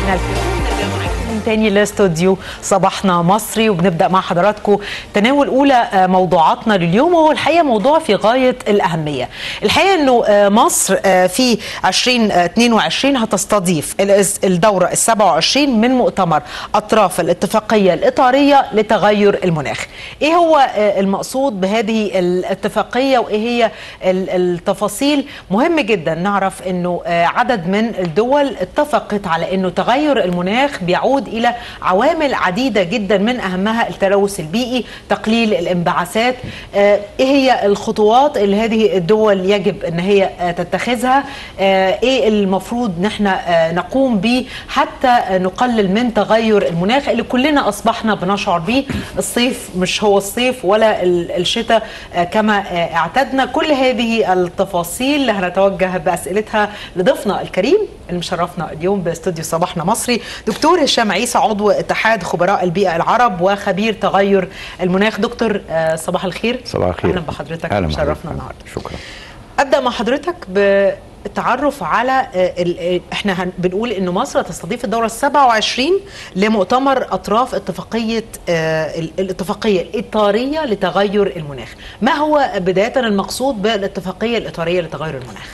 مشاهدينا الكرام نرجع معاكم من تاني لاستوديو صباحنا مصري وبنبدا مع حضراتكم تناول اولى موضوعاتنا لليوم وهو الحقيقه موضوع في غايه الاهميه. الحقيقه انه مصر في 2022 هتستضيف الدوره ال 27 من مؤتمر اطراف الاتفاقيه الاطاريه لتغير المناخ. ايه هو المقصود بهذه الاتفاقيه وايه هي التفاصيل؟ مهم جدا نعرف انه عدد من الدول اتفقت على انه تغير المناخ بيعود الى عوامل عديده جدا من اهمها التلوث البيئي، تقليل الانبعاثات، ايه هي الخطوات اللي هذه الدول يجب ان هي تتخذها، ايه المفروض نحن نقوم به حتى نقلل من تغير المناخ اللي كلنا اصبحنا بنشعر به، الصيف مش هو الصيف ولا الشتاء كما اعتدنا، كل هذه التفاصيل اللي هنتوجه باسئلتها لضيفنا الكريم اللي مشرفنا اليوم باستوديو صباحنا مصري دكتور هشام عيسى عضو اتحاد خبراء البيئه العرب وخبير تغير المناخ دكتور صباح الخير صباح الخير اهلا بحضرتك أهلا مشرفنا النهارده شكرا ابدا مع حضرتك بالتعرف على ال... احنا هن... بنقول انه مصر تستضيف الدوره ال 27 لمؤتمر اطراف اتفاقيه اه... الاتفاقيه الاطاريه لتغير المناخ ما هو بدايه المقصود بالاتفاقيه الاطاريه لتغير المناخ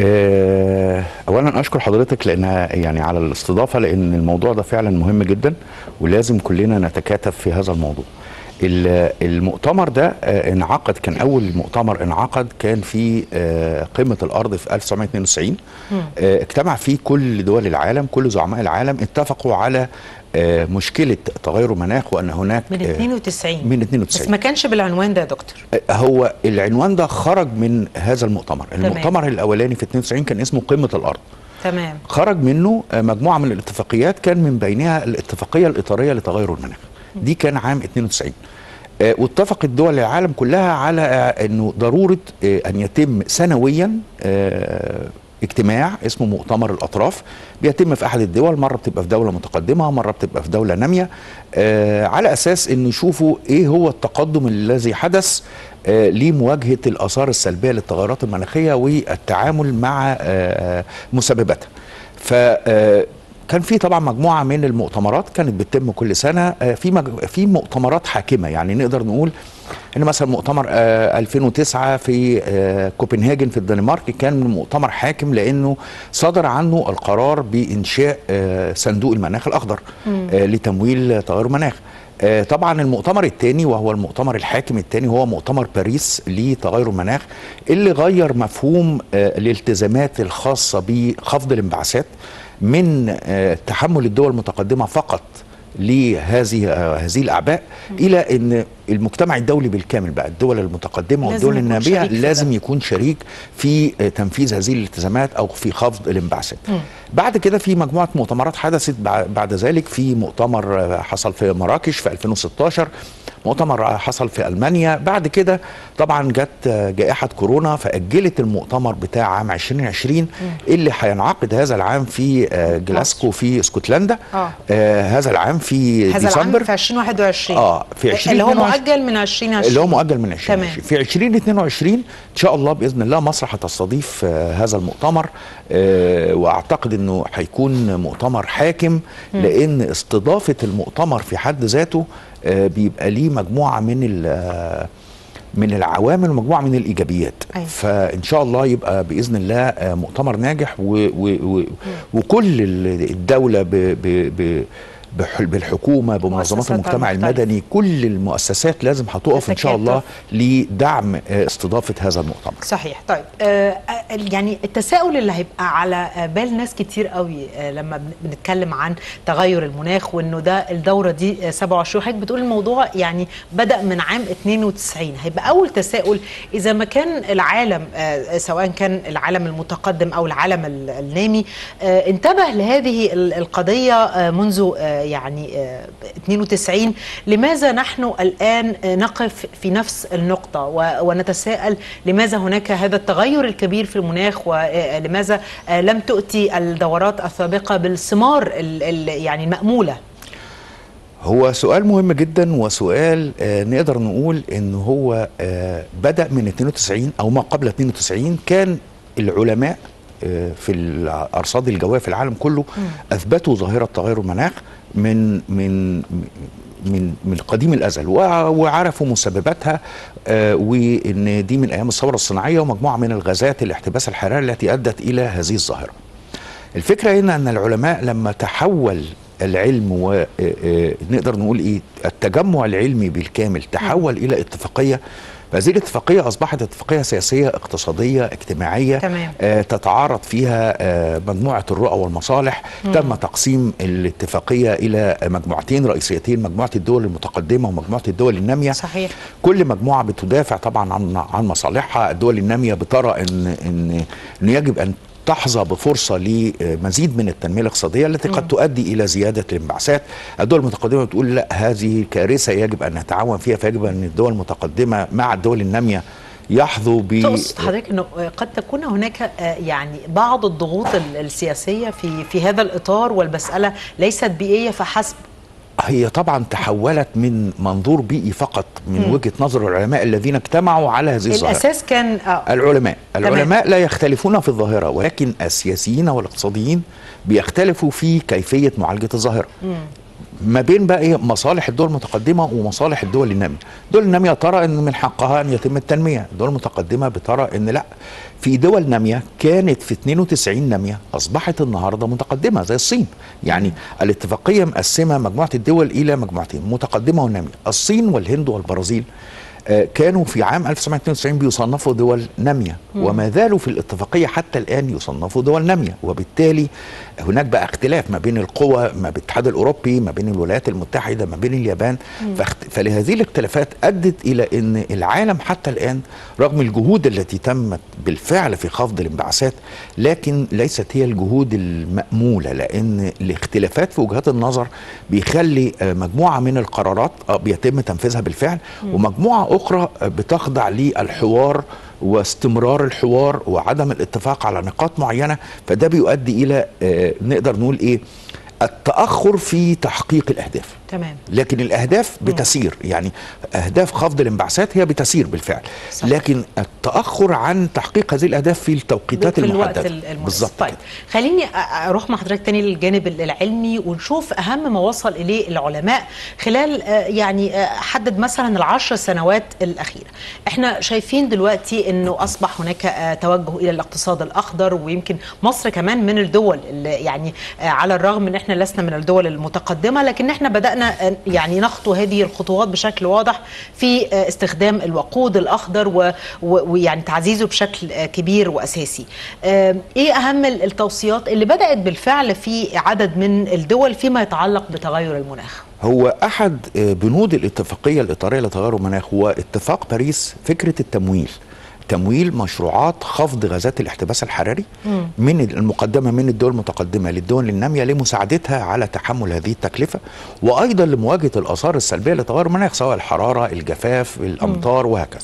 اولا اشكر حضرتك لانها يعني على الاستضافه لان الموضوع ده فعلا مهم جدا ولازم كلنا نتكاتف في هذا الموضوع المؤتمر ده انعقد كان اول مؤتمر انعقد كان في قمه الارض في 1992 اجتمع فيه كل دول العالم كل زعماء العالم اتفقوا على مشكله تغير المناخ وان هناك من 92 من 92 بس ما كانش بالعنوان ده يا دكتور هو العنوان ده خرج من هذا المؤتمر تمام. المؤتمر الاولاني في 92 كان اسمه قمه الارض تمام خرج منه مجموعه من الاتفاقيات كان من بينها الاتفاقيه الاطاريه لتغير المناخ دي كان عام 92 واتفقت دول العالم كلها على انه ضروره ان يتم سنويا اجتماع اسمه مؤتمر الاطراف بيتم في احد الدول مره بتبقى في دوله متقدمه مره بتبقى في دوله ناميه آه على اساس ان يشوفوا ايه هو التقدم الذي حدث آه لمواجهه الاثار السلبيه للتغيرات المناخيه والتعامل مع آه مسبباتها ف كان في طبعا مجموعه من المؤتمرات كانت بتتم كل سنه في مج... في مؤتمرات حاكمه يعني نقدر نقول ان مثلا مؤتمر 2009 في كوبنهاجن في الدنمارك كان مؤتمر حاكم لانه صدر عنه القرار بانشاء صندوق المناخ الاخضر لتمويل تغير المناخ طبعا المؤتمر الثاني وهو المؤتمر الحاكم الثاني هو مؤتمر باريس لتغير المناخ اللي غير مفهوم الالتزامات الخاصه بخفض الانبعاثات من تحمل الدول المتقدمه فقط لهذه هذه الاعباء الى ان المجتمع الدولي بالكامل بقى الدول المتقدمه والدول الناميه لازم يكون شريك في تنفيذ هذه الالتزامات او في خفض الانبعاثات. بعد كده في مجموعه مؤتمرات حدثت بعد ذلك في مؤتمر حصل في مراكش في 2016 مؤتمر حصل في المانيا بعد كده طبعا جت جائحه كورونا فاجلت المؤتمر بتاع عام 2020 م. اللي هينعقد هذا العام في جلاسكو في اسكتلندا آه. آه هذا العام في هذا ديسمبر العام في 2021 اه في 20 اللي هو مؤجل من 2020 اللي هو مؤجل من 2020 في 2022 ان شاء الله باذن الله مصر هتستضيف آه هذا المؤتمر آه واعتقد انه هيكون مؤتمر حاكم م. لان استضافه المؤتمر في حد ذاته بيبقى ليه مجموعه من من العوامل ومجموعه من الايجابيات أيوة. فان شاء الله يبقى باذن الله مؤتمر ناجح و و و وكل الدوله ب ب ب بالحكومه بمنظمات المجتمع المدني كل المؤسسات لازم هتقف ان شاء الله لدعم استضافه هذا المؤتمر صحيح طيب آه يعني التساؤل اللي هيبقى على بال ناس كتير قوي آه لما بنتكلم عن تغير المناخ وانه ده الدوره دي 27 حضرتك بتقول الموضوع يعني بدا من عام 92 هيبقى اول تساؤل اذا ما كان العالم آه سواء كان العالم المتقدم او العالم النامي آه انتبه لهذه القضيه آه منذ آه يعني 92 لماذا نحن الآن نقف في نفس النقطة ونتساءل لماذا هناك هذا التغير الكبير في المناخ ولماذا لم تؤتي الدورات السابقة بالثمار يعني المأمولة هو سؤال مهم جدا وسؤال آه نقدر نقول ان هو آه بدأ من 92 او ما قبل 92 كان العلماء آه، في الارصاد الجويه في العالم كله اثبتوا ظاهره تغير المناخ من من من من قديم الازل وع- وعرفوا مسبباتها آه، وان دي من ايام الثوره الصناعيه ومجموعه من الغازات الاحتباس الحراري التي ادت الى هذه الظاهره. الفكره هنا ان العلماء لما تحول العلم ونقدر نقول ايه التجمع العلمي بالكامل تحول الى اتفاقيه فهذه الاتفاقيه اصبحت اتفاقيه سياسيه اقتصاديه اجتماعيه تمام. آه تتعارض فيها آه مجموعه الرؤى والمصالح تم تقسيم الاتفاقيه الى مجموعتين رئيسيتين مجموعه الدول المتقدمه ومجموعه الدول الناميه صحيح كل مجموعه بتدافع طبعا عن عن مصالحها الدول الناميه بترى ان ان ان يجب ان تحظى بفرصه لمزيد من التنميه الاقتصاديه التي قد تؤدي الى زياده الانبعاثات، الدول المتقدمه بتقول لا هذه كارثه يجب ان نتعاون فيها فيجب ان الدول المتقدمه مع الدول الناميه يحظوا ب تقصد حضرتك انه قد تكون هناك آه، يعني بعض الضغوط ال- السياسيه في في هذا الاطار والمساله ليست بيئيه فحسب هي طبعا تحولت من منظور بيئي فقط من وجهه نظر العلماء الذين اجتمعوا على هذه الظاهره الاساس كان آه العلماء تمام. العلماء لا يختلفون في الظاهرة ولكن السياسيين والاقتصاديين بيختلفوا في كيفية معالجة الظاهرة ما بين بقى ايه مصالح الدول المتقدمه ومصالح الدول الناميه، الدول الناميه ترى ان من حقها ان يتم التنميه، الدول المتقدمه بترى ان لا في دول ناميه كانت في 92 ناميه اصبحت النهارده متقدمه زي الصين، يعني الاتفاقيه مقسمه مجموعه الدول الى مجموعتين متقدمه وناميه، الصين والهند والبرازيل آه، كانوا في عام 1992 بيصنفوا دول ناميه وما زالوا في الاتفاقيه حتى الان يصنفوا دول ناميه وبالتالي هناك بقى اختلاف ما بين القوى ما بين الاتحاد الاوروبي ما بين الولايات المتحده ما بين اليابان فاخت... فلهذه الاختلافات ادت الى ان العالم حتى الان رغم الجهود التي تمت بالفعل في خفض الانبعاثات لكن ليست هي الجهود الماموله لان الاختلافات في وجهات النظر بيخلي آه، مجموعه من القرارات آه، بيتم تنفيذها بالفعل ومجموعه اخرى آه، بتخضع للحوار واستمرار الحوار وعدم الاتفاق على نقاط معينه فده بيؤدي الى آه، نقدر نقول ايه التاخر في تحقيق الاهداف تمام لكن الاهداف بتسير يعني اهداف خفض الانبعاثات هي بتسير بالفعل صح. لكن التاخر عن تحقيق هذه الاهداف في التوقيتات في الوقت المحدده ال- المناسب بالظبط طيب كده. خليني أ- اروح مع حضرتك تاني للجانب ال- العلمي ونشوف اهم ما وصل اليه العلماء خلال آه، يعني آه، حدد مثلا العشر سنوات الاخيره احنا شايفين دلوقتي انه اصبح هناك آه، توجه الى الاقتصاد الاخضر ويمكن مصر كمان من الدول اللي يعني آه، على الرغم ان احنا لسنا من الدول المتقدمه لكن احنا بدانا آه، يعني نخطو هذه الخطوات بشكل واضح في آه، استخدام الوقود الاخضر و- و- ويعني تعزيزه بشكل آه، كبير واساسي. آه، ايه اهم ال- التوصيات اللي بدات بالفعل في عدد من الدول فيما يتعلق بتغير المناخ؟ هو احد آه، بنود الاتفاقيه الاطاريه لتغير المناخ هو اتفاق باريس فكره التمويل تمويل مشروعات خفض غازات الاحتباس الحراري من المقدمه من الدول المتقدمه للدول الناميه لمساعدتها على تحمل هذه التكلفه وايضا لمواجهه الاثار السلبيه لتغير المناخ سواء الحراره الجفاف الامطار وهكذا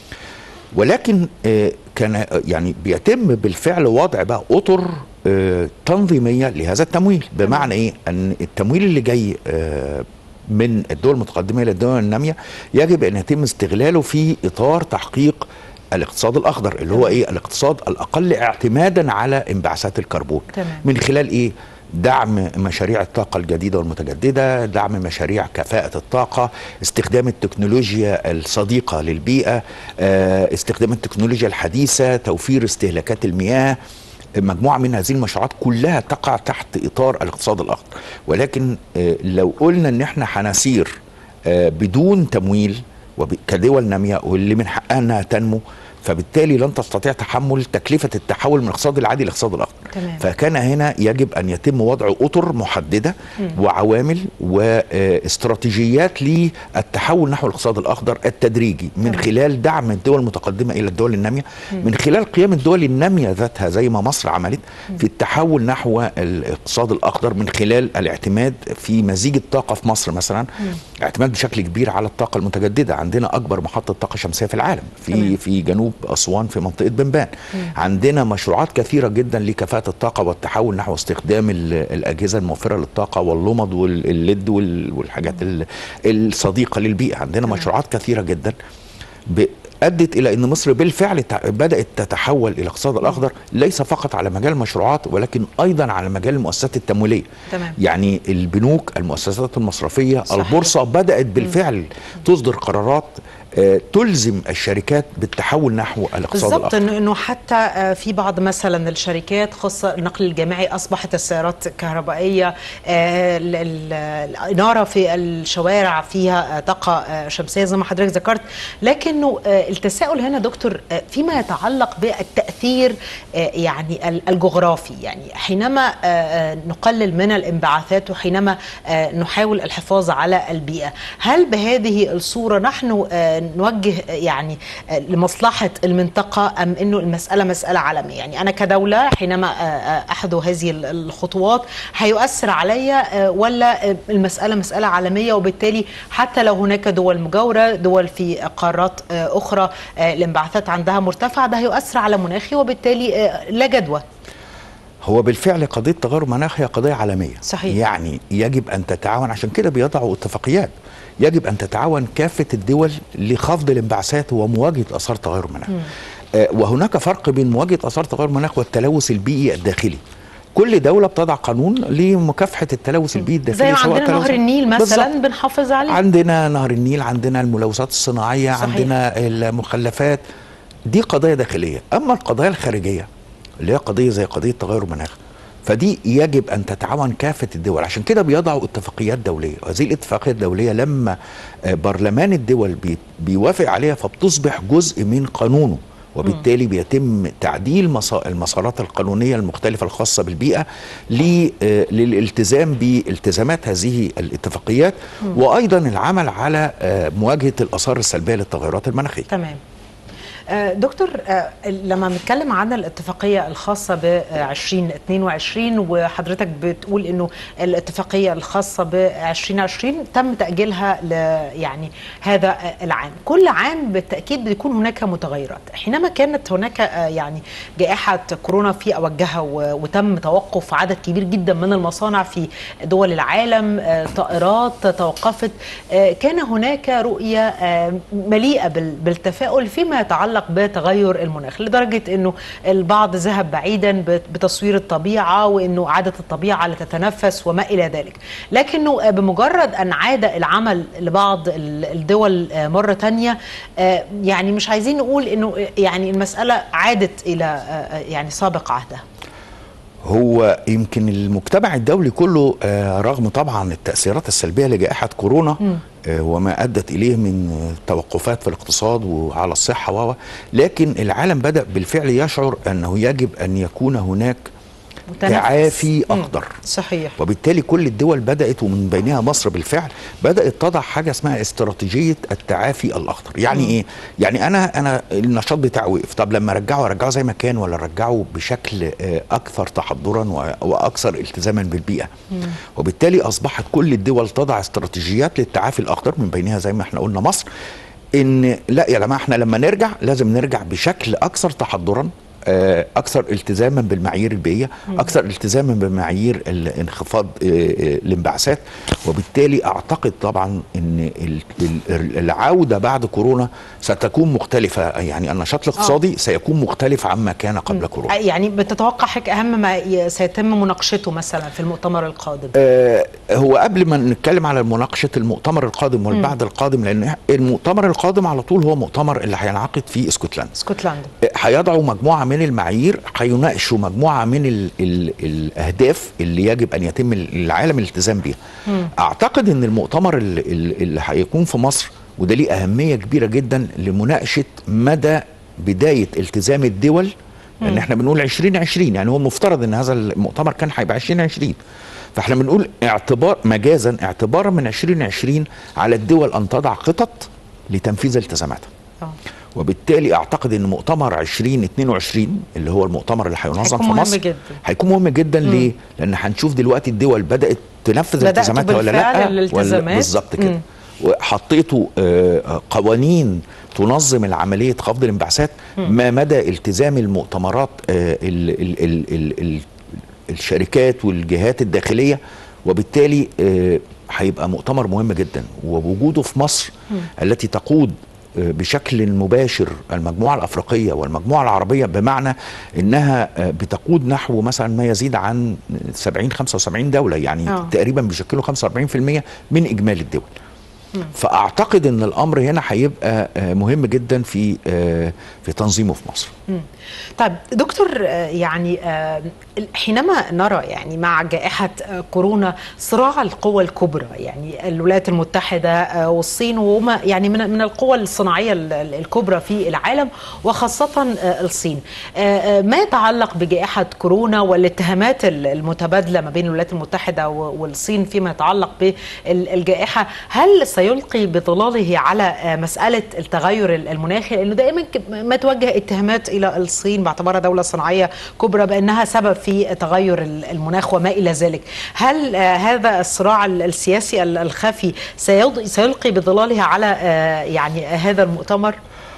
ولكن آه، كان آه، يعني بيتم بالفعل وضع بقى اطر آه، تنظيميه لهذا التمويل بمعنى ايه ان التمويل اللي جاي آه، من الدول المتقدمه الى الدول الناميه يجب ان يتم استغلاله في اطار تحقيق الاقتصاد الاخضر اللي هو ايه الاقتصاد الاقل اعتمادا على انبعاثات الكربون تمام. من خلال ايه دعم مشاريع الطاقة الجديدة والمتجددة دعم مشاريع كفاءة الطاقة استخدام التكنولوجيا الصديقة للبيئة آه، استخدام التكنولوجيا الحديثة توفير استهلاكات المياه مجموعة من هذه المشروعات كلها تقع تحت إطار الاقتصاد الأخضر ولكن آه، لو قلنا إن احنا هنسير آه، بدون تمويل وب- كدول نامية واللي من حقها انها تنمو فبالتالي لن تستطيع تحمل تكلفة التحول من الاقتصاد العادي للاقتصاد الأخضر تمام. فكان هنا يجب أن يتم وضع أطر محددة وعوامل واستراتيجيات للتحول نحو الاقتصاد الأخضر التدريجي من تمام. خلال دعم الدول المتقدمة إلى الدول النامية من خلال قيام الدول النامية ذاتها زي ما مصر عملت في التحول نحو الاقتصاد الأخضر من خلال الاعتماد في مزيج الطاقة في مصر مثلا اعتماد بشكل كبير على الطاقة المتجددة عندنا أكبر محطة طاقة شمسية في العالم في تمام. في جنوب أسوان في منطقة بنبان عندنا مشروعات كثيرة جدا لكفاءة الطاقة والتحول نحو استخدام ال- الأجهزة الموفرة للطاقة واللمض والليد وال- والحاجات ال- الصديقة للبيئة عندنا مشروعات كثيرة جدا ب- ادت الى ان مصر بالفعل تع- بدات تتحول الى الاقتصاد الاخضر ليس فقط على مجال المشروعات ولكن ايضا على مجال المؤسسات التمويليه تمام. يعني البنوك المؤسسات المصرفيه صحيح. البورصه بدات بالفعل تصدر قرارات آه، تلزم الشركات بالتحول نحو الاقتصاد بالضبط الاخضر إنه- انه حتى آه، في بعض مثلا الشركات خاصه النقل الجماعي اصبحت السيارات الكهربائيه آه، ال- ال- الاناره في الشوارع فيها آه، طاقه آه، شمسيه زي ما حضرتك ذكرت لكنه آه، التساؤل هنا دكتور آه، فيما يتعلق بالتاثير آه، يعني ال- الجغرافي يعني حينما آه، آه، نقلل من الانبعاثات وحينما آه، نحاول الحفاظ على البيئه هل بهذه الصوره نحن آه، نوجه آه، يعني آه، لمصلحه المنطقه ام انه المساله مساله عالميه يعني انا كدوله حينما آه، آه، احذو هذه ال- الخطوات هيؤثر عليا آه، ولا آه، المساله مساله عالميه وبالتالي حتى لو هناك دول مجاوره دول في قارات آه، اخرى آه، الانبعاثات عندها مرتفعه ده هيؤثر على مناخي وبالتالي آه، لا جدوى هو بالفعل قضيه تغير المناخ هي قضيه عالميه صحيح. يعني يجب ان تتعاون عشان كده بيضعوا اتفاقيات يجب ان تتعاون كافه الدول لخفض الانبعاثات ومواجهه اثار تغير المناخ آه وهناك فرق بين مواجهه اثار تغير المناخ والتلوث البيئي الداخلي كل دوله بتضع قانون لمكافحه التلوث البيئي الداخلي زي ما سواء عندنا نهر تلوث- النيل مثلا بالظبط. بنحافظ عليه عندنا نهر النيل عندنا الملوثات الصناعيه صحيح. عندنا المخلفات دي قضايا داخليه اما القضايا الخارجيه اللي هي قضيه زي قضيه تغير المناخ فدي يجب ان تتعاون كافه الدول عشان كده بيضعوا اتفاقيات دوليه وهذه الاتفاقيات الدوليه لما آه، برلمان الدول بي- بيوافق عليها فبتصبح جزء من قانونه وبالتالي بيتم تعديل مسا- المسارات القانونيه المختلفه الخاصه بالبيئه ل- آه، للالتزام بالتزامات هذه الاتفاقيات وايضا العمل على آه، مواجهه الاثار السلبيه للتغيرات المناخيه تمام آه، دكتور آه، لما بنتكلم عن الاتفاقية الخاصة ب 2022 وحضرتك بتقول انه الاتفاقية الخاصة ب 2020 تم تأجيلها ل يعني هذا آه، العام كل عام بالتأكيد بيكون هناك متغيرات حينما كانت هناك آه، يعني جائحة كورونا في أوجها و- وتم توقف عدد كبير جدا من المصانع في دول العالم آه، طائرات توقفت آه، كان هناك رؤية آه، مليئة بال- بالتفاؤل فيما يتعلق بتغير المناخ لدرجة أنه البعض ذهب بعيدا بت- بتصوير الطبيعة وأنه عادة الطبيعة لتتنفس وما إلى ذلك لكنه آه، بمجرد أن عاد العمل لبعض ال- الدول آه، مرة تانية آه، يعني مش عايزين نقول أنه آه، يعني المسألة عادت إلى آه، آه، يعني سابق عهدها هو يمكن المجتمع الدولي كله آه، رغم طبعا التأثيرات السلبية لجائحة كورونا آه، وما أدت إليه من آه، توقفات في الاقتصاد وعلى الصحة و لكن العالم بدأ بالفعل يشعر أنه يجب أن يكون هناك متنفس. تعافي مم. أخضر صحيح وبالتالي كل الدول بدأت ومن بينها مصر بالفعل بدأت تضع حاجة اسمها استراتيجية التعافي الأخضر يعني إيه؟ يعني أنا أنا النشاط بتاعي وقف طب لما أرجعه أرجعه زي ما كان ولا أرجعه بشكل آه، أكثر تحضرا و- وأكثر التزاما بالبيئة وبالتالي أصبحت كل الدول تضع استراتيجيات للتعافي الأخضر من بينها زي ما احنا قلنا مصر ان لا يا جماعه احنا لما نرجع لازم نرجع بشكل اكثر تحضرا آه، اكثر التزاما بالمعايير البيئيه اكثر التزاما بمعايير الانخفاض آه، آه، الانبعاثات وبالتالي اعتقد طبعا ان ال- ال- العوده بعد كورونا ستكون مختلفه يعني النشاط الاقتصادي سيكون مختلف عما كان قبل كورونا يعني بتتوقع حضرتك اهم ما ي- سيتم مناقشته مثلا في المؤتمر القادم آه، هو قبل ما نتكلم على مناقشه المؤتمر القادم والبعد القادم لان المؤتمر القادم على طول هو مؤتمر اللي هينعقد في اسكتلندا اسكتلندا هيضعوا مجموعه من المعايير هيناقشوا مجموعه من ال ال الاهداف اللي يجب ان يتم العالم الالتزام بيها. اعتقد ان المؤتمر اللي, اللي هيكون في مصر وده ليه اهميه كبيره جدا لمناقشه مدى بدايه التزام الدول لان احنا بنقول 2020 يعني هو المفترض ان هذا المؤتمر كان هيبقى 2020 فاحنا بنقول اعتبار مجازا اعتبارا من 2020 على الدول ان تضع خطط لتنفيذ التزاماتها. آه. وبالتالي اعتقد ان مؤتمر 2022 اللي هو المؤتمر اللي هينظم هيكون في مهم مصر جدا. هيكون مهم جدا ليه؟ لان هنشوف دلوقتي الدول بدات تنفذ بدأتوا التزاماتها ولا بالفعل لا الالتزامات؟ ولا بالظبط كده مم. وحطيتوا آه، قوانين تنظم العمليه خفض الانبعاثات ما مدى التزام المؤتمرات آه، ال ال ال ال ال الشركات والجهات الداخليه وبالتالي آه، هيبقى مؤتمر مهم جدا ووجوده في مصر التي تقود آه، بشكل مباشر المجموعه الافريقيه والمجموعه العربيه بمعنى انها آه، بتقود نحو مثلا ما يزيد عن 70 75 دوله يعني آه. تقريبا بيشكلوا 45% من اجمالي الدول فاعتقد ان الامر هنا هيبقى آه، مهم جدا في آه، في تنظيمه في مصر مم. طيب دكتور آه، يعني آه، حينما نرى يعني مع جائحة آه، كورونا صراع القوى الكبرى يعني الولايات المتحدة آه، والصين وهما يعني من من القوى الصناعية ال- ال- الكبرى في العالم وخاصة آه، الصين آه، آه، ما يتعلق بجائحة كورونا والاتهامات ال- المتبادلة ما بين الولايات المتحدة و- والصين فيما يتعلق بالجائحة هل سيلقي بظلاله على آه، مسألة التغير المناخي لأنه دائما ك- ما توجه اتهامات إلى الصين باعتبارها دولة صناعية كبرى بأنها سبب في تغير ال- المناخ وما إلى ذلك هل آه، هذا الصراع ال- السياسي ال- الخفي سيض- سيلقي بظلاله على آه، يعني هذا المؤتمر؟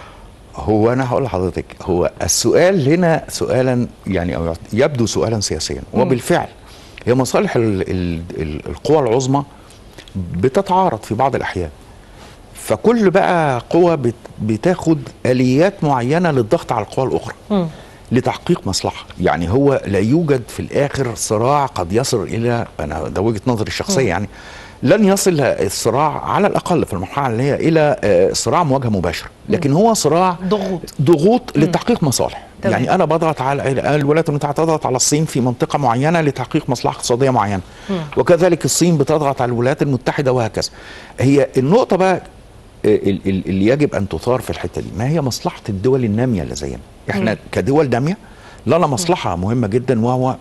هو انا هقول لحضرتك هو السؤال هنا سؤالا يعني أو يبدو سؤالا سياسيا وبالفعل هي مصالح ال ال ال القوى العظمى بتتعارض في بعض الاحيان فكل بقى قوة بت بتاخد اليات معينه للضغط على القوى الاخرى مم. لتحقيق مصلحه يعني هو لا يوجد في الاخر صراع قد يصل الى انا ده وجهه نظري الشخصيه يعني لن يصل الصراع على الاقل في المرحله اللي هي الى آه، صراع مواجهه مباشره لكن هو صراع ضغوط ضغوط لتحقيق مصالح تمام. يعني انا بضغط على الولايات المتحده تضغط على الصين في منطقه معينه لتحقيق مصلحه اقتصاديه معينه وكذلك الصين بتضغط على الولايات المتحده وهكذا هي النقطه بقى ال- ال- اللي يجب ان تثار في الحته دي ما هي مصلحه الدول الناميه اللي زينا احنا كدول ناميه لنا مصلحه مهمه جدا وهو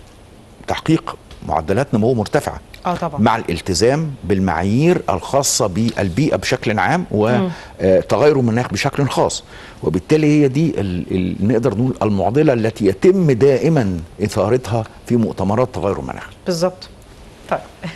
تحقيق معدلات نمو مرتفعه اه طبعا مع الالتزام بالمعايير الخاصة بالبيئة بشكل عام وتغير المناخ بشكل خاص وبالتالي هي دي ال ال نقدر نقول المعضلة التي يتم دائما إثارتها في مؤتمرات تغير المناخ بالظبط طيب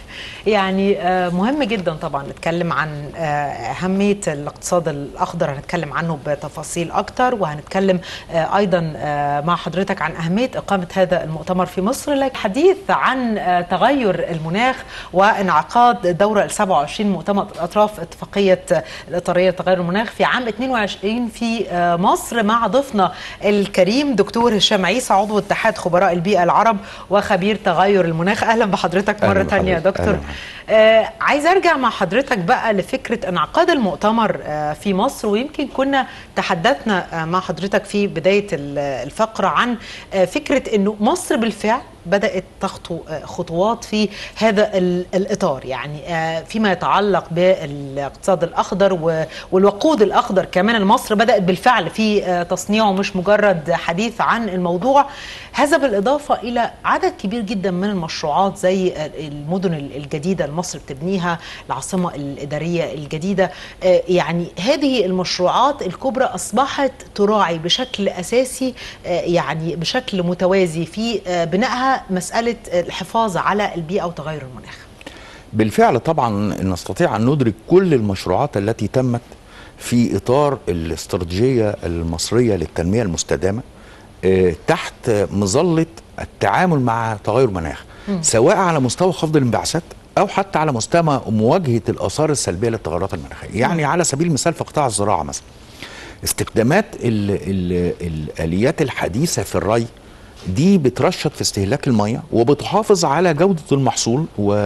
يعني آه، مهم جدا طبعا نتكلم عن آه، أهمية الاقتصاد الأخضر هنتكلم عنه بتفاصيل أكتر وهنتكلم آه، أيضا آه، مع حضرتك عن أهمية إقامة هذا المؤتمر في مصر لكن حديث عن آه، تغير المناخ وانعقاد الدورة ال 27 مؤتمر أطراف اتفاقية الإطارية لتغير المناخ في عام 22 في آه، مصر مع ضيفنا الكريم دكتور هشام عيسى عضو اتحاد خبراء البيئة العرب وخبير تغير المناخ أهلا بحضرتك أهلاً مرة تانية يا بحضرتك. دكتور أهلاً. آه عايز ارجع مع حضرتك بقى لفكره انعقاد المؤتمر آه في مصر ويمكن كنا تحدثنا آه مع حضرتك في بدايه ال- الفقره عن آه فكره انه مصر بالفعل بدات تخطو آه خطوات في هذا ال- الاطار يعني آه فيما يتعلق بالاقتصاد الاخضر و- والوقود الاخضر كمان مصر بدات بالفعل في آه تصنيعه مش مجرد حديث عن الموضوع هذا بالاضافه الى عدد كبير جدا من المشروعات زي المدن الجديده اللي مصر بتبنيها العاصمه الاداريه الجديده آه، يعني هذه المشروعات الكبرى اصبحت تراعي بشكل اساسي آه، يعني بشكل متوازي في آه، بنائها مساله الحفاظ على البيئه وتغير المناخ بالفعل طبعا نستطيع أن ندرك كل المشروعات التي تمت في إطار الاستراتيجية المصرية للتنمية المستدامة آه، تحت مظلة التعامل مع تغير المناخ سواء على مستوى خفض الانبعاثات أو حتى على مستوى مواجهة الآثار السلبية للتغيرات المناخية يعني على سبيل المثال في قطاع الزراعة مثلا استخدامات ال ال الآليات الحديثة في الري دي بترشد في استهلاك المية وبتحافظ على جودة المحصول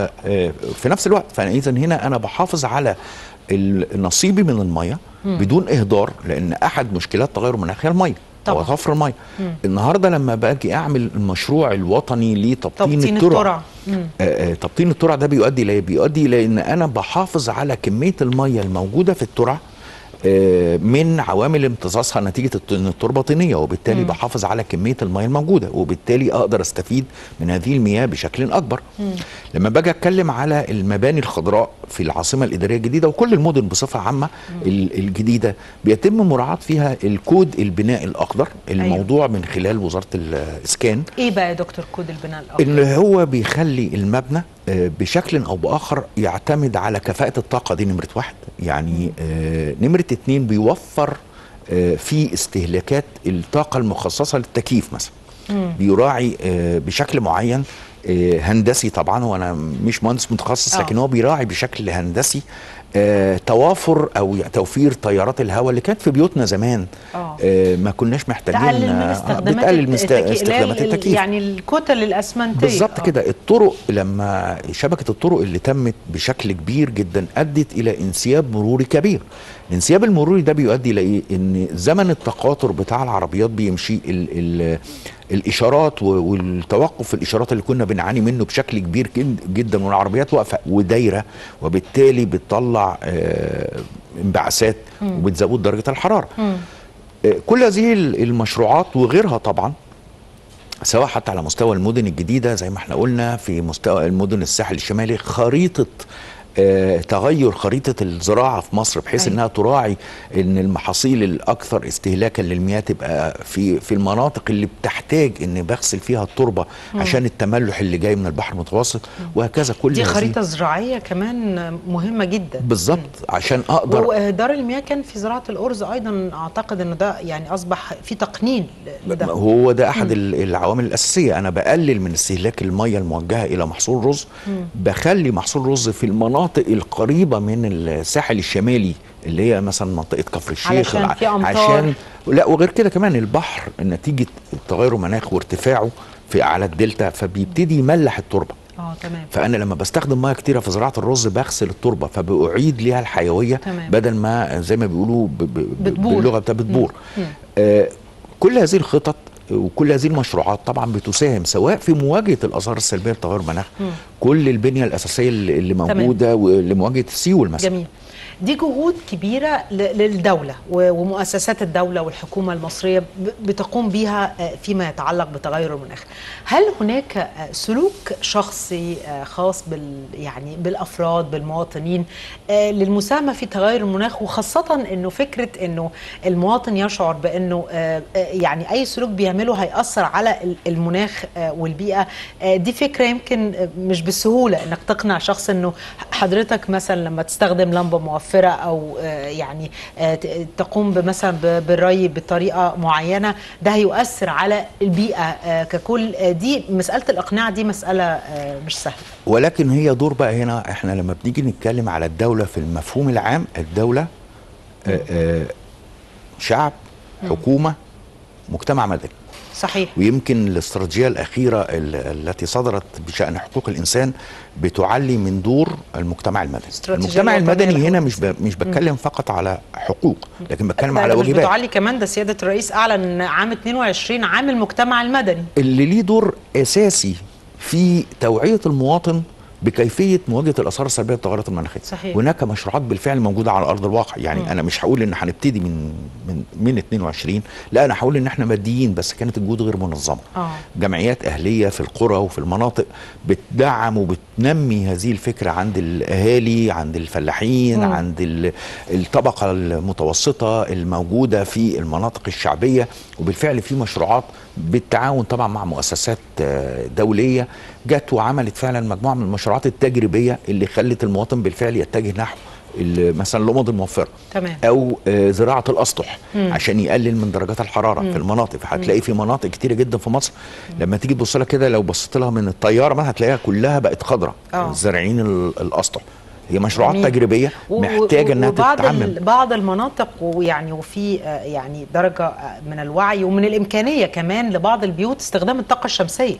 وفي نفس الوقت فإذا هنا أنا بحافظ على ال- نصيبي من المية بدون إهدار لأن أحد مشكلات تغير المناخ هي المية طبعا. هو طفر المية النهاردة لما باجي أعمل المشروع الوطني لتبطين تبطين الترع الترع. مم. آه، آه، تبطين الترع ده بيؤدي ليه؟ بيؤدي الى ان انا بحافظ على كميه الميه الموجوده في الترع آه، من عوامل امتصاصها نتيجه الت- إن التربه طينيه وبالتالي بحافظ على كميه الميه الموجوده وبالتالي اقدر استفيد من هذه المياه بشكل اكبر. لما باجي اتكلم على المباني الخضراء في العاصمه الاداريه الجديده وكل المدن بصفه عامه ال- الجديده بيتم مراعاه فيها الكود البناء الاخضر الموضوع من خلال وزاره الاسكان ايه بقى يا دكتور كود البناء الاخضر اللي هو بيخلي المبنى آه، بشكل او باخر يعتمد على كفاءه الطاقه دي نمره واحد يعني آه، نمره اتنين بيوفر آه، في استهلاكات الطاقه المخصصه للتكييف مثلا بيراعي آه، بشكل معين آه، هندسي طبعا وانا مش مهندس متخصص آه. لكن هو بيراعي بشكل هندسي آه، توافر او توفير طيارات الهواء اللي كانت في بيوتنا زمان آه. آه، ما كناش محتاجين تقلل من آه، استخدامات بتقلل من است- التكي- اللي هي استخدامات ال- التكييف يعني الكتل الاسمنتيه بالظبط آه. كده الطرق لما شبكه الطرق اللي تمت بشكل كبير جدا ادت الى انسياب مروري كبير الانسياب المروري ده بيؤدي الى ايه ان زمن التقاطر بتاع العربيات بيمشي ال ال الاشارات و- والتوقف في الاشارات اللي كنا بنعاني منه بشكل كبير جد- جدا والعربيات واقفه ودايره وبالتالي بتطلع آه، انبعاثات وبتزود درجه الحراره آه، كل هذه المشروعات وغيرها طبعا سواء حتى على مستوى المدن الجديدة زي ما احنا قلنا في مستوى المدن الساحل الشمالي خريطة آه تغير خريطة الزراعة في مصر بحيث أيوة. انها تراعي ان المحاصيل الاكثر استهلاكا للمياه تبقى في في المناطق اللي بتحتاج ان بغسل فيها التربة عشان التملح اللي جاي من البحر المتوسط وهكذا كل دي هذه- خريطه زراعيه كمان مهمه جدا بالظبط عشان اقدر ودار المياه كان في زراعه الارز ايضا اعتقد ان ده يعني اصبح في تقنين لده هو ده احد ال- العوامل الاساسيه انا بقلل من استهلاك الميه الموجهه الى محصول رز بخلي محصول رز في المناطق القريبه من الساحل الشمالي اللي هي مثلا منطقه كفر الشيخ علشان الع- في أمطار. عشان لا وغير كده كمان البحر نتيجه تغير المناخ وارتفاعه في اعلى الدلتا فبيبتدي يملح التربه اه تمام فانا لما بستخدم ميه كتيره في زراعه الرز بغسل التربه فبأعيد ليها الحيويه تمام. بدل ما زي ما بيقولوا ب- ب- بتبور. باللغه بتاع بتبور آه كل هذه الخطط وكل هذه المشروعات طبعا بتساهم سواء في مواجهه الاثار السلبيه لتغير المناخ كل البنيه الاساسيه اللي اللي تمام. موجوده لمواجهه السيول مثلا جميل دي جهود كبيرة ل- للدولة و- ومؤسسات الدولة والحكومة المصرية ب- بتقوم بها آه، فيما يتعلق بتغير المناخ هل هناك آه، سلوك شخصي آه، خاص بال يعني بالأفراد بالمواطنين آه، للمساهمة في تغير المناخ وخاصة أنه فكرة أنه المواطن يشعر بأنه آه، آه، يعني أي سلوك بيعمله هيأثر على ال- المناخ آه، والبيئة آه، دي فكرة يمكن آه، مش بالسهولة أنك تقنع شخص أنه حضرتك مثلا لما تستخدم لمبة موفرة أو آه، يعني آه، ت- تقوم مثلا بالري بطريقة معينة ده هيؤثر على البيئة آه، ككل آه، دي مسألة الإقناع دي مسألة آه، مش سهلة ولكن هي دور بقى هنا احنا لما بنيجي نتكلم على الدوله في المفهوم العام الدوله آه آه شعب حكومه مجتمع مدني صحيح ويمكن الاستراتيجيه الاخيره ال- التي صدرت بشان حقوق الانسان بتعلي من دور المجتمع المدني استراتيجية المجتمع وطنية المدني لحقوق هنا مش ب... مش بتكلم فقط على حقوق لكن بتكلم ده على مش واجبات بتعلي كمان ده سيادة الرئيس أعلن عام 22 عام المجتمع المدني اللي ليه دور اساسي في توعيه المواطن بكيفيه مواجهه الاثار السلبيه للتغيرات المناخيه صحيح. هناك مشروعات بالفعل موجوده على ارض الواقع يعني م. انا مش هقول ان هنبتدي من من من 22 لا انا هقول ان احنا ماديين بس كانت الجهود غير منظمه آه. جمعيات اهليه في القرى وفي المناطق بتدعم وبتنمي هذه الفكره عند الاهالي عند الفلاحين مم. عند ال- الطبقه المتوسطه الموجوده في المناطق الشعبيه وبالفعل في مشروعات بالتعاون طبعا مع مؤسسات آه، دوليه جت وعملت فعلا مجموعه من المشروعات التجريبيه اللي خلت المواطن بالفعل يتجه نحو ال- مثلا اللمض الموفره تمام. او آه، زراعه الاسطح عشان يقلل من درجات الحراره في المناطق فهتلاقي في مناطق كتيره جدا في مصر لما تيجي تبص لها كده لو بصيت لها من الطياره ما هتلاقيها كلها بقت خضراء آه. زارعين ال- الاسطح هي مشروعات جميل. تجريبيه و- محتاجه و- انها وبعض تتعمم ال- بعض المناطق ويعني وفي آه، يعني درجه آه، من الوعي ومن الامكانيه كمان لبعض البيوت استخدام الطاقه الشمسيه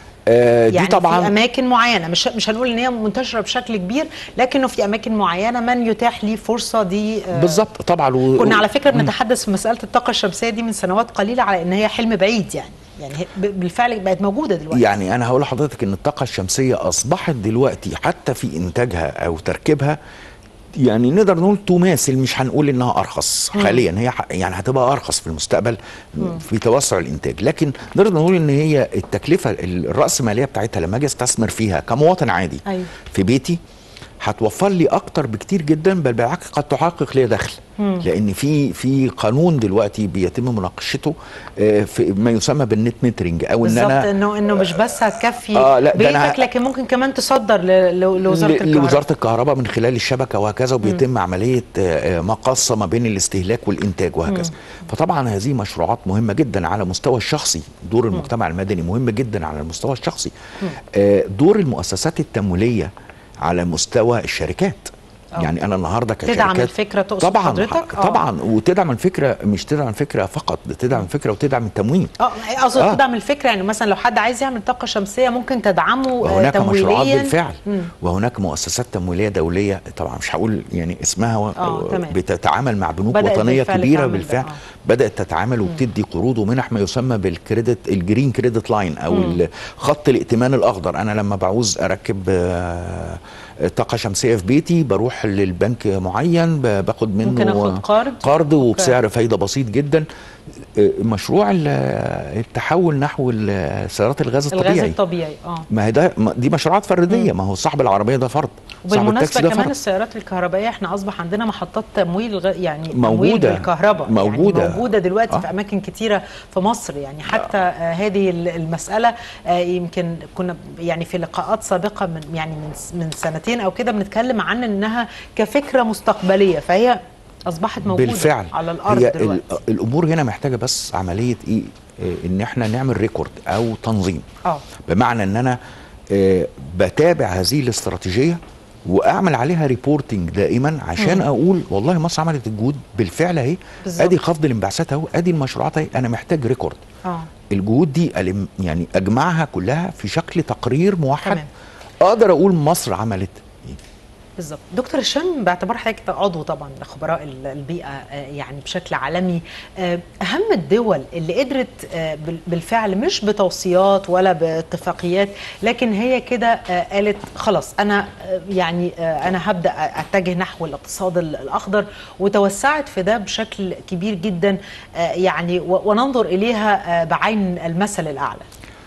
آه دي يعني طبعا في اماكن معينه مش مش هنقول ان هي منتشره بشكل كبير لكنه في اماكن معينه من يتاح ليه فرصه دي آه، بالظبط طبعا و... كنا على فكره بنتحدث في مساله الطاقه الشمسيه دي من سنوات قليله على ان هي حلم بعيد يعني يعني هي ب- بالفعل بقت موجوده دلوقتي يعني انا هقول لحضرتك ان الطاقه الشمسيه اصبحت دلوقتي حتى في انتاجها او تركيبها يعني نقدر نقول تماثل مش هنقول انها ارخص حاليا هي ح- يعني هتبقى ارخص في المستقبل في توسع الانتاج لكن نقدر نقول ان هي التكلفه الراسماليه بتاعتها لما اجي استثمر فيها كمواطن عادي أيوة. في بيتي هتوفر لي اكتر بكتير جدا بل بالعكس قد تحقق لي دخل لان في في قانون دلوقتي بيتم مناقشته آه، في ما يسمى بالنت مترنج او ان بالظبط انا انه انه مش بس هتكفي آه، لا، ده أنا- بيتك لكن ممكن كمان تصدر ل- ل- لوزاره ل- الكهرباء لوزاره الكهرباء من خلال الشبكه وهكذا وبيتم عمليه آه، آه، مقاصه ما بين الاستهلاك والانتاج وهكذا فطبعا هذه مشروعات مهمه جدا على المستوى الشخصي دور المجتمع المدني مهم جدا على المستوى الشخصي آه، دور المؤسسات التمويليه على مستوى الشركات أه. يعني انا النهارده كشركات تدعم الفكره تقصد طبعا حضرتك طبعا وتدعم الفكره مش تدعم الفكره فقط تدعم الفكره وتدعم التمويل اه اقصد آه. تدعم الفكره يعني مثلا لو حد عايز يعمل طاقه شمسيه ممكن تدعمه آه، وهناك تمويليا مشروعات بالفعل مم. وهناك مؤسسات تمويليه دوليه طبعا مش هقول يعني اسمها و- آه، تمام. بتتعامل مع بنوك بدأت وطنيه بالفعل كبيره تعمل ده، بالفعل آه. بدات تتعامل وبتدي قروض ومنح ما يسمى بالكريدت الجرين كريدت لاين او ال- خط الائتمان الاخضر انا لما بعوز اركب آه، طاقه شمسيه في بيتي بروح للبنك معين ب- باخد منه ممكن آخد قرض؟ قرض أوكي. وبسعر فايده بسيط جدا آه، مشروع ال- التحول نحو السيارات الغاز الغاز الطبيعي الطبيعي اه ما هي ده ما- دي مشروعات فرديه ما هو صاحب العربيه ده فرد صاحب وبالمناسبه التاكسي ده كمان فرد السيارات الكهربائيه احنا اصبح عندنا محطات تمويل غ... يعني تمويل موجودة. بالكهرباء موجودة. يعني موجوده دلوقتي آه. في اماكن كتيره في مصر يعني حتى آه هذه ال- المساله آه يمكن كنا يعني في لقاءات سابقه من يعني من س- من سنتين او كده بنتكلم عن انها كفكره مستقبليه فهي اصبحت موجوده بالفعل على الارض هي دلوقتي ال- الامور هنا محتاجه بس عمليه ايه آه، ان احنا نعمل ريكورد او تنظيم اه بمعنى ان انا آه، بتابع هذه الاستراتيجيه واعمل عليها ريبورتنج دائما عشان اقول والله مصر عملت الجهود بالفعل اهي بالظبط. ادي خفض الانبعاثات اهو ادي المشروعات اهي انا محتاج ريكورد اه الجهود دي ألم- يعني اجمعها كلها في شكل تقرير موحد تمام. اقدر اقول مصر عملت ايه بالظبط دكتور هشام باعتبار حضرتك عضو طبعا لخبراء ال- البيئه آه، يعني بشكل عالمي آه، اهم الدول اللي قدرت آه، بال- بالفعل مش بتوصيات ولا باتفاقيات لكن هي كده آه، قالت خلاص انا آه، يعني آه، انا هبدا اتجه نحو الاقتصاد ال- الاخضر وتوسعت في ده بشكل كبير جدا آه، يعني و- وننظر اليها آه، بعين المثل الاعلى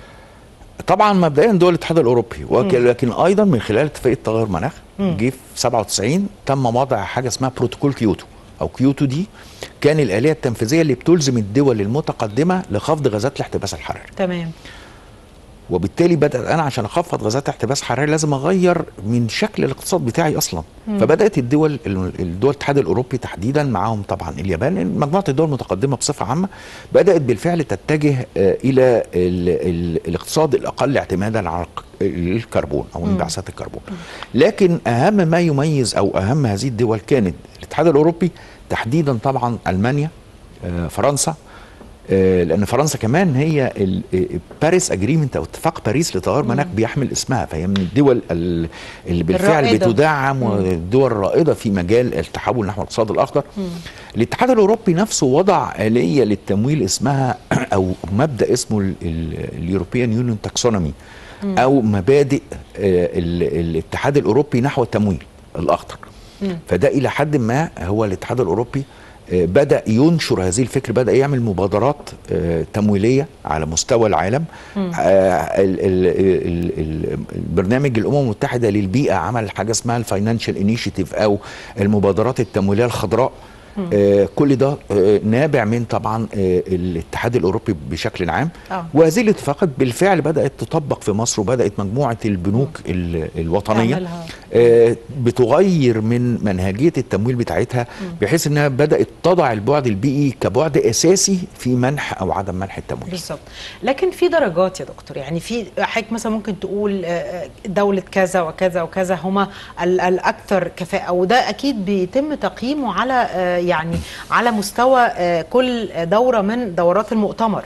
طبعا مبدئيا دول الاتحاد الاوروبي وك- لكن ايضا من خلال اتفاقيه تغير المناخ جه في 97 تم وضع حاجه اسمها بروتوكول كيوتو او كيوتو دي كان الاليه التنفيذيه اللي بتلزم الدول المتقدمه لخفض غازات الاحتباس الحراري تمام وبالتالي بدات انا عشان اخفض غازات احتباس حراري لازم اغير من شكل الاقتصاد بتاعي اصلا فبدات الدول الدول الاتحاد الاوروبي تحديدا معاهم طبعا اليابان مجموعه الدول المتقدمه بصفه عامه بدات بالفعل تتجه آه، الى ال ال الاقتصاد الاقل اعتمادا على الق- الكربون او انبعاثات الكربون لكن اهم ما يميز او اهم هذه الدول كانت الاتحاد الاوروبي تحديدا طبعا المانيا آه، فرنسا آه، لان فرنسا كمان هي ال- آه، باريس اجريمنت او اتفاق باريس لتغير مناخ بيحمل اسمها فهي من الدول ال- اللي بالفعل الرائدة. بتدعم والدول الرائده في مجال التحول نحو الاقتصاد الاخضر الاتحاد الاوروبي نفسه وضع اليه للتمويل اسمها او مبدا اسمه اليوروبيان يونيون تاكسونومي او مبادئ آه، ال- الاتحاد الاوروبي نحو التمويل الاخضر فده الى حد ما هو الاتحاد الاوروبي آه، بدا ينشر هذه الفكر بدا يعمل مبادرات آه، تمويليه على مستوى العالم آه، ال- ال- ال- ال- البرنامج الامم المتحده للبيئه عمل حاجه اسمها الفاينانشال انيشيتيف او المبادرات التمويليه الخضراء آه، كل ده آه، نابع من طبعا آه، الاتحاد الاوروبي بشكل عام آه. وهذه الاتفاقات بالفعل بدات تطبق في مصر وبدات مجموعه البنوك ال- الوطنيه تعملها. آه، بتغير من منهجيه التمويل بتاعتها بحيث انها بدات تضع البعد البيئي كبعد اساسي في منح او عدم منح التمويل بالظبط لكن في درجات يا دكتور يعني في حضرتك مثلا ممكن تقول آه، دولة كذا وكذا وكذا هما ال- الأكثر كفاءة وده أكيد بيتم تقييمه على آه، يعني على مستوى آه، كل دورة من دورات المؤتمر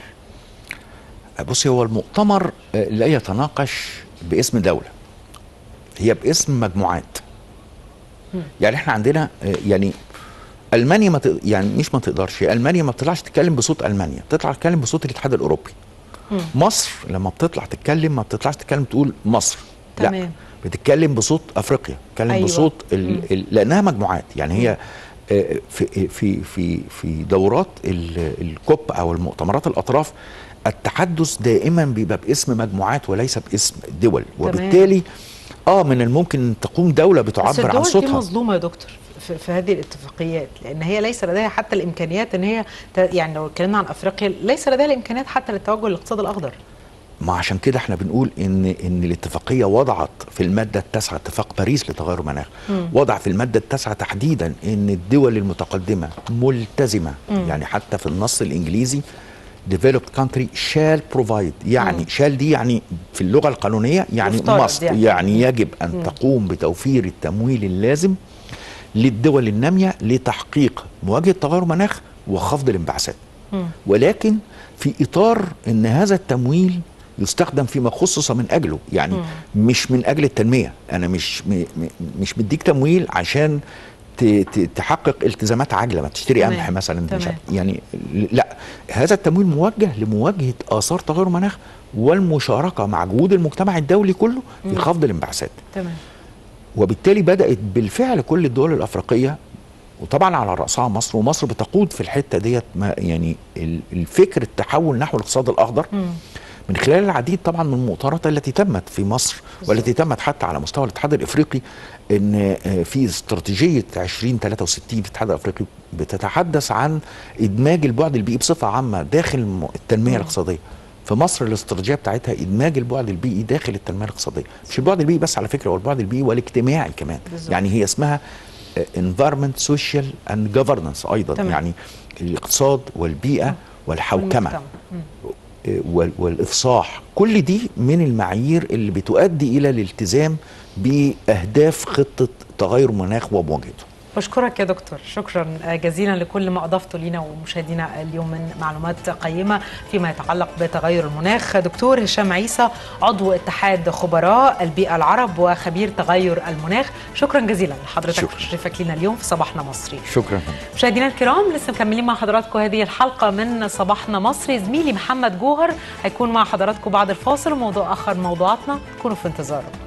بصي هو المؤتمر آه، لا يتناقش باسم دولة هي باسم مجموعات يعني احنا عندنا آه، يعني المانيا ما ت... يعني مش ما تقدرش المانيا ما بتطلعش تتكلم بصوت المانيا بتطلع تتكلم بصوت الاتحاد الاوروبي مصر لما بتطلع تتكلم ما بتطلعش تتكلم تقول مصر لا تمام. بتتكلم بصوت افريقيا بتتكلم أيوة. أيوة. بصوت ال... ال... لانها مجموعات يعني هي آه، في في في في دورات ال- الكوب او المؤتمرات الاطراف التحدث دائما بيبقى باسم مجموعات وليس باسم دول وبالتالي اه من الممكن ان تقوم دوله بس بتعبر عن الدول دي صوتها مظلومة يا دكتور في, في هذه الاتفاقيات لأن هي ليس لديها حتى الإمكانيات إن هي ت- يعني لو اتكلمنا عن أفريقيا ليس لديها الإمكانيات حتى للتوجه للاقتصاد الأخضر ما عشان كده احنا بنقول ان ان الاتفاقيه وضعت في الماده التاسعه اتفاق باريس لتغير المناخ وضع في الماده التاسعه تحديدا ان الدول المتقدمه ملتزمه يعني حتى في النص الانجليزي developed country shall provide يعني shall دي يعني في اللغه القانونيه يعني يفترض must يعني. يعني يجب ان تقوم بتوفير التمويل اللازم للدول الناميه لتحقيق مواجهه تغير المناخ وخفض الانبعاثات ولكن في اطار ان هذا التمويل يستخدم فيما خصص من اجله يعني مش من اجل التنميه انا مش م- م- مش مديك تمويل عشان ت- ت- تحقق التزامات عاجله ما تشتري تمام. قمح مثلا مش تمام. عارف يعني لا هذا التمويل موجه لمواجهه اثار تغير المناخ والمشاركه مع جهود المجتمع الدولي كله في خفض الانبعاثات تمام وبالتالي بدات بالفعل كل الدول الافريقيه وطبعا على راسها مصر ومصر بتقود في الحته ديت ما يعني ال- الفكر التحول نحو الاقتصاد الاخضر من خلال العديد طبعا من المؤتمرات التي تمت في مصر والتي تمت حتى على مستوى الاتحاد الافريقي ان آه، في استراتيجيه 2063 في الاتحاد الافريقي بتتحدث عن ادماج البعد البيئي بصفه عامه داخل الم- التنميه الاقتصاديه في مصر الاستراتيجيه بتاعتها ادماج البعد البيئي داخل التنميه الاقتصاديه مش البعد البيئي بس على فكره هو البعد البيئي والاجتماعي كمان بالظبط. يعني هي اسمها آه، environment social and governance ايضا تمام. يعني الاقتصاد والبيئه والحوكمه والمجتمع. مم. وال- والافصاح كل دي من المعايير اللي بتؤدي الى الالتزام باهداف خطه تغير المناخ ومواجهته بشكرك يا دكتور شكرا جزيلا لكل ما اضفته لينا ومشاهدينا اليوم من معلومات قيمه فيما يتعلق بتغير المناخ دكتور هشام عيسى عضو اتحاد خبراء البيئه العرب وخبير تغير المناخ شكرا جزيلا لحضرتك شكرا. وتشريفك لينا اليوم في صباحنا مصري شكرا مشاهدينا الكرام لسه مكملين مع حضراتكم هذه الحلقه من صباحنا مصري زميلي محمد جوهر هيكون مع حضراتكم بعد الفاصل وموضوع اخر موضوعاتنا كونوا في انتظاره